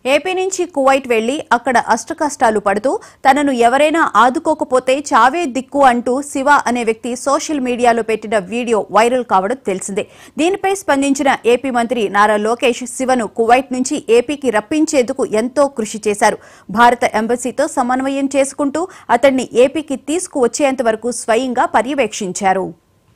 AP నుంచి Kuwait వెళ్లి అక్కడ అష్టకష్టాలు పడుతూ తనను ఎవరైనా ఆదుకోకపోతే చావే దిక్కు అంటూ శివ అనే వ్యక్తి సోషల్ మీడియాలో పెట్టిన వీడియో వైరల్ కావడం తెలిసిందే దీనిపై స్పందించిన ఏపీ మంత్రి నారా లోకేష్ శివను కువైట్ నుంచి ఏపీకి రప్పించేందుకు ఎంతో కృషి చేశారు భారత ఎంబసీతో సమన్వయం చేసుకుంటూ అతన్ని ఏపీకి తీసుకువచ్చేంత వరకు స్వయంగా పర్యవేక్షించారు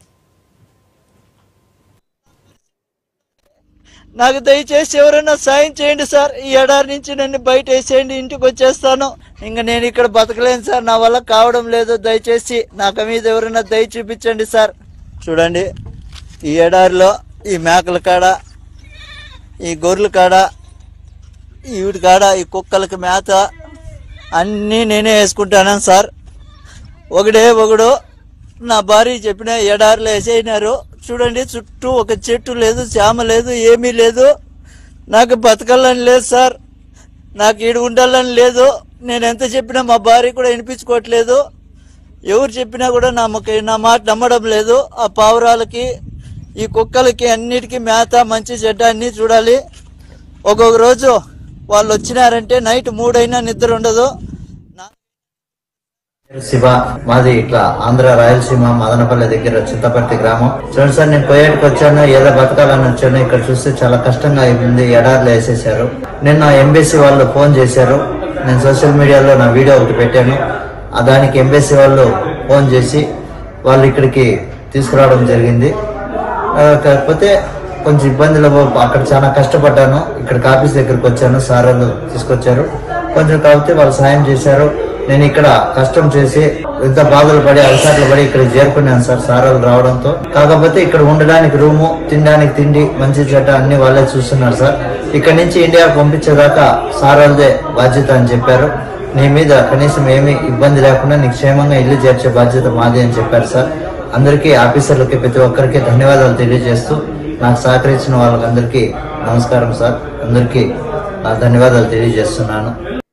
నాకు దయచేసి ఎవరైనా సాయం చేయండి సార్ ఈ ఎడారి నుంచి నన్ను బయట వేసేయండి ఇంటికి వచ్చేస్తాను ఇంకా నేను ఇక్కడ బతకలేను సార్ నా వల్ల కావడం లేదు దయచేసి నాకు మీద ఎవరైనా దయ చూపించండి సార్ చూడండి ఈ ఎడారిలో ఈ మేకల కాడ ఈ గొర్రెల కాడ ఈ వీటి కాడ ఈ కుక్కలకి మేత అన్నీ నేనే వేసుకుంటాను సార్ ఒకడే ఒకడు నా భార్య చెప్పిన ఎడారిలో వేసేసినారు చూడండి చుట్టూ ఒక చెట్టు లేదు చేమ లేదు ఏమీ లేదు నాకు బతకాలని లేదు సార్ నాకు ఈడు ఉండాలని లేదు నేను ఎంత చెప్పినా మా భార్య కూడా వినిపించుకోవట్లేదు ఎవరు చెప్పినా కూడా నా మొక్క- నా మాట నమ్మడం లేదు ఆ పావురాలకి ఈ కుక్కలకి అన్నిటికీ మేత మంచి చెడ్డ అన్నీ చూడాలి ఒక్కొక్క రోజు వాళ్ళు వచ్చినారంటే నైట్ మూడైనా నిద్ర ఉండదు నా- శివ మాది ఇట్లా ఆంధ్ర రాయలసీమ మదనపల్లి దగ్గర చింతపర్తి గ్రామం చూడండి సార్ నేను పోయేటికి వచ్చాను ఏదో బతకాలని వచ్చాను ఇక్కడ చూస్తే చాలా కష్టంగా ఉంది ఎడార్లు వేసేసారు నిన్న ఎంబీసీ వాళ్ళు ఫోన్ చేశారు నేను సోషల్ మీడియాలో నా వీడియో ఒకటి పెట్టాను ఆ దానికి ఎంబీసీ వాళ్ళు ఫోన్ చేసి వాళ్ళు ఇక్కడికి తీసుకురావడం జరిగింది ఆ, కాకపోతే కొంచెం ఇబ్బందులు అక్కడ చాలా కష్టపడ్డాను ఇక్కడికి ఆఫీస్ దగ్గరికి వచ్చాను సార్ వాళ్ళు తీసుకొచ్చారు కొంచెం కాకపోతే వాళ్ళు సాయం చేశారు నేను ఇక్కడ కష్టం చేసి ఎంత బాధలు పడి అలసాట్లు పడి ఇక్కడ చేరుకున్నాను సార్ సార్ వాళ్ళు రావడంతో కాకపోతే ఇక్కడ ఉండడానికి రూము తినడానికి తిండి మంచి చెడ్డ అన్ని వాళ్ళే చూస్తున్నారు సార్ ఇక్కడ నుంచి ఇండియాకు పంపించేదాకా సార్ వాళ్ళదే బాధ్యత అని చెప్పారు నీ మీద కనీసం ఏమీ ఇబ్బంది లేకుండా నీకు క్షేమంగా ఇల్లు చేర్చే బాధ్యత మాది అని చెప్పారు సార్ అందరికీ ఆఫీసర్లకి ప్రతి ఒక్కరికి ధన్యవాదాలు తెలియజేస్తూ నాకు సహకరించిన వాళ్ళకందరికీ నమస్కారం సార్ అందరికీ నా ధన్యవాదాలు తెలియజేస్తున్నాను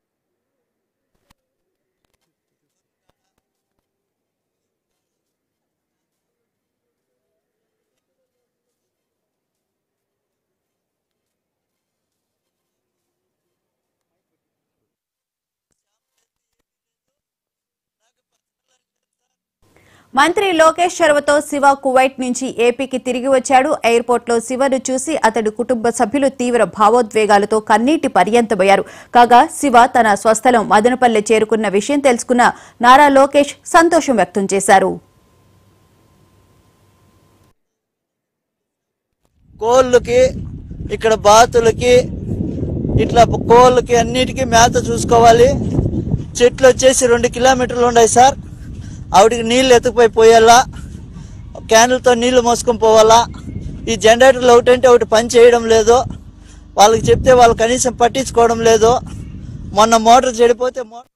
మంత్రి లోకేష్ చొరవతో శివ కువైట్ నుంచి ఏపీకి తిరిగి వచ్చాడు ఎయిర్పోర్ట్లో శివను చూసి అతడి కుటుంబ సభ్యులు తీవ్ర భావోద్వేగాలతో కన్నీటి పర్యంతమయ్యారు కాగా శివ తన స్వస్థలం మదనపల్లె చేరుకున్న విషయం తెలుసుకున్న నారా లోకేష్ సంతోషం వ్యక్తం చేశారు కోళ్ళకి ఇక్కడ బాతులకి ఇట్లా కోళ్ళకి అన్నిటికీ మేత చూసుకోవాలి చెట్లు వచ్చేసి రెండు కిలోమీటర్లు ఉన్నాయి సార్ ఆవిడికి నీళ్ళు ఎత్తుకుపోయి పోయాలా క్యాన్లతో నీళ్లు మోసుకొని పోవాలా ఈ జనరేటర్లు ఒకటంటే ఒకటి పని చేయడం లేదు వాళ్ళకి చెప్తే వాళ్ళు కనీసం పట్టించుకోవడం లేదు మొన్న మోటార్ చెడిపోతే మోటార్